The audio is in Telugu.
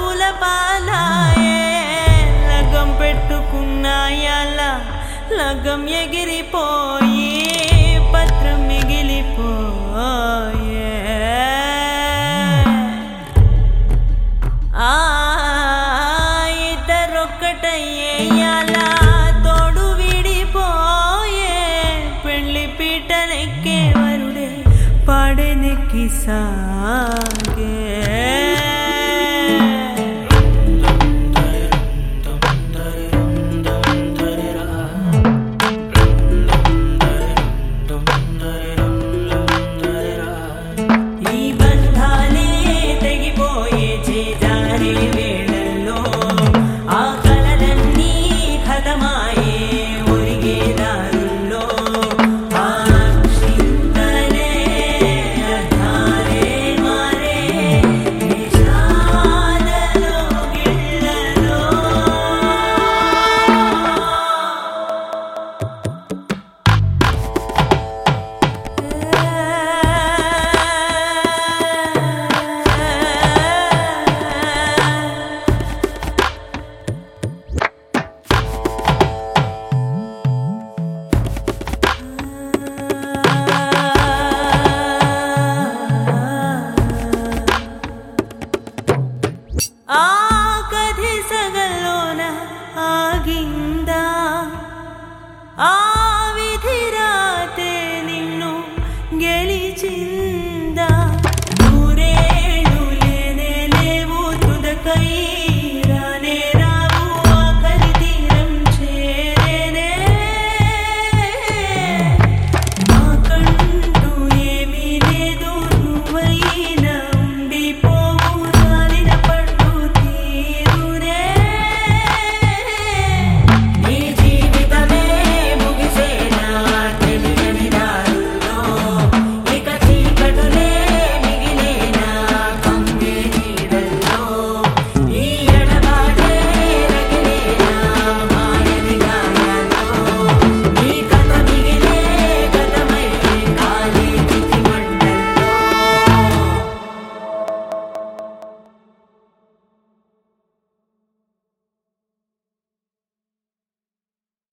అప్పుల పాలాయే లగ్గం పెట్టుకున్నాయాల లగ్గం ఎగిరిపోయి పత్రం మిగిలిపోయే ఆ ఇద్దరొక్కటయ్యేయాల తోడు విడిపోయే పెళ్లి పీటనెక్కే వరుడే పాడెనెక్కి సాగే ఈ బంధాలే తెగిపోయే చేజారే వేళల్లో ఆ కలలన్నీ హతమాయే ఒరిగే దారుల్లో ఆ క్షింతలే అర్థాలే మారే విషాదలో గిళ్ళలో ఆ కథి సగల్లోన ఆగి